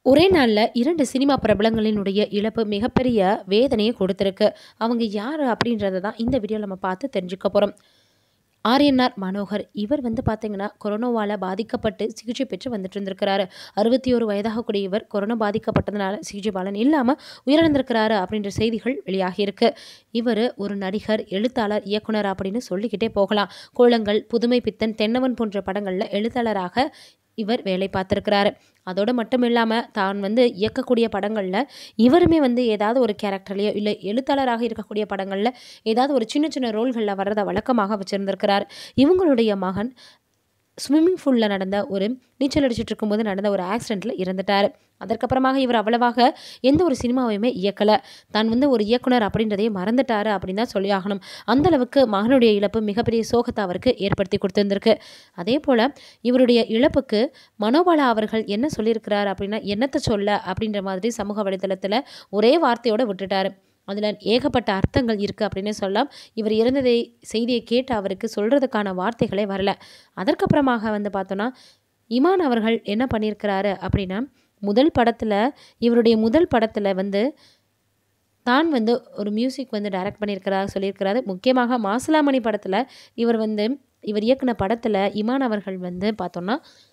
ஒரே நாளில் இரண்டு சினிமா பிரபலங்களினுடைய இழப்பு மிகப்பெரிய வேதனையை கொடுத்துருக்கு அவங்க யார் அப்படின்றத தான் இந்த வீடியோவில் நம்ம பார்த்து தெரிஞ்சுக்க போகிறோம் ஆர்என்ஆர் மனோகர் இவர் வந்து பார்த்தீங்கன்னா கொரோனாவால் பாதிக்கப்பட்டு சிகிச்சை பெற்று வந்துட்டு இருந்திருக்கிறாரு அறுபத்தி ஒரு வயதாகக்கூடிய இவர் கொரோனா பாதிக்கப்பட்டதுனால சிகிச்சை பலன் இல்லாமல் உயிரிழந்திருக்கிறாரு அப்படின்ற செய்திகள் வெளியாகியிருக்கு இவர் ஒரு நடிகர் எழுத்தாளர் இயக்குனர் அப்படின்னு சொல்லிக்கிட்டே போகலாம் கோலங்கள் புதுமை பித்தன் தென்னவன் போன்ற படங்களில் எழுத்தாளராக இவர் வேலை பார்த்துருக்கிறாரு அதோடு மட்டும் இல்லாமல் தான் வந்து இயக்கக்கூடிய படங்களில் இவருமே வந்து ஏதாவது ஒரு கேரக்டர்லையோ இல்லை எழுத்தாளராக இருக்கக்கூடிய படங்களில் ஏதாவது ஒரு சின்ன சின்ன ரோல்களில் வர்றதை வழக்கமாக வச்சுருந்துருக்கிறார் இவங்களுடைய மகன் ஸ்விம்மிங் பூலில் நடந்த ஒரு நீச்சல் அடிச்சிட்டு இருக்கும்போது நடந்த ஒரு ஆக்சிடெண்ட்டில் இறந்துட்டார் அதற்கப்புறமாக இவர் அவ்வளவாக எந்த ஒரு சினிமாவையுமே இயக்கலை தான் வந்து ஒரு இயக்குனர் அப்படின்றதையே மறந்துட்டாரு அப்படின்னு தான் சொல்லி ஆகணும் அந்தளவுக்கு மகனுடைய இழப்பு மிகப்பெரிய சோகத்தை அவருக்கு ஏற்படுத்தி கொடுத்துருந்துருக்கு அதே போல் இவருடைய இழப்புக்கு மனோபாலா அவர்கள் என்ன சொல்லியிருக்கிறார் அப்படின்னா என்னத்தை சொல்ல அப்படின்ற மாதிரி சமூக வலைதளத்தில் ஒரே வார்த்தையோடு விட்டுட்டார் அதில் ஏகப்பட்ட அர்த்தங்கள் இருக்குது அப்படின்னு சொல்லலாம் இவர் இறந்ததை செய்தியை கேட்டு அவருக்கு சொல்கிறதுக்கான வார்த்தைகளே வரல அதற்கப்புறமாக வந்து பார்த்தோன்னா இமான் அவர்கள் என்ன பண்ணியிருக்கிறாரு அப்படின்னா முதல் படத்தில் இவருடைய முதல் படத்தில் வந்து தான் வந்து ஒரு மியூசிக் வந்து டைரக்ட் பண்ணியிருக்கிறதா சொல்லியிருக்கிறாரு முக்கியமாக மாசிலாமணி படத்தில் இவர் வந்து இவர் இயக்குன படத்தில் இமான் அவர்கள் வந்து பார்த்தோன்னா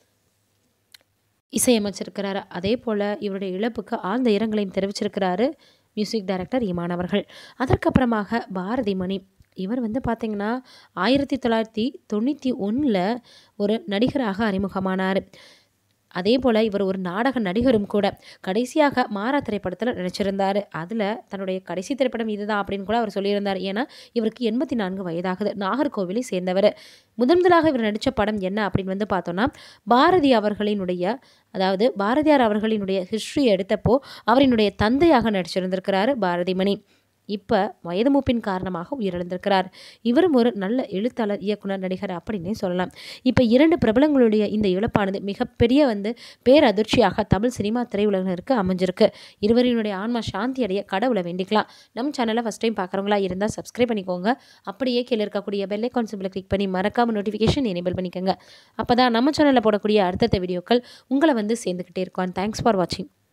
இசையமைச்சிருக்கிறாரு அதே போல் இவருடைய இழப்புக்கு ஆழ்ந்த இரங்கலையும் தெரிவிச்சிருக்கிறாரு மியூசிக் டைரக்டர் இமான் அவர்கள் அதற்கப்புறமாக பாரதி மணி இவர் வந்து பார்த்திங்கன்னா ஆயிரத்தி தொள்ளாயிரத்தி தொண்ணூற்றி ஒன்றில் ஒரு நடிகராக அறிமுகமானார் அதே போல் இவர் ஒரு நாடக நடிகரும் கூட கடைசியாக மாறா திரைப்படத்தில் நடிச்சிருந்தார் அதில் தன்னுடைய கடைசி திரைப்படம் இதுதான் அப்படின்னு கூட அவர் சொல்லியிருந்தார் ஏன்னா இவருக்கு எண்பத்தி நான்கு வயதாகுது நாகர்கோவிலை சேர்ந்தவர் முதன் முதலாக இவர் நடித்த படம் என்ன அப்படின்னு வந்து பார்த்தோன்னா பாரதி அவர்களினுடைய அதாவது பாரதியார் அவர்களினுடைய ஹிஸ்ட்ரி எடுத்தப்போ அவரினுடைய தந்தையாக நடிச்சிருந்திருக்கிறாரு பாரதிமணி இப்போ வயது மூப்பின் காரணமாக உயிரிழந்திருக்கிறார் இவரும் ஒரு நல்ல எழுத்தாளர் இயக்குனர் நடிகர் அப்படின்னே சொல்லலாம் இப்போ இரண்டு பிரபலங்களுடைய இந்த இழப்பானது மிகப்பெரிய வந்து பேரதிர்ச்சியாக தமிழ் சினிமா திரையுலகினருக்கு அமைஞ்சிருக்கு இருவரினுடைய ஆன்மா சாந்தி அடைய கடவுளை வேண்டிக்கலாம் நம்ம சேனலை ஃபஸ்ட் டைம் பார்க்குறவங்களா இருந்தால் சப்ஸ்கிரைப் பண்ணிக்கோங்க அப்படியே கீழே இருக்கக்கூடிய பெல் ஐக்கான் சிம்பிளை கிளிக் பண்ணி மறக்காமல் நோட்டிஃபிகேஷன் எனேபிள் பண்ணிக்கோங்க அப்போ தான் நம்ம சேனலில் போடக்கூடிய அடுத்தடுத்த வீடியோக்கள் உங்களை வந்து சேர்ந்துக்கிட்டே இருக்கும் தேங்க்ஸ் ஃபார் வாட்சிங்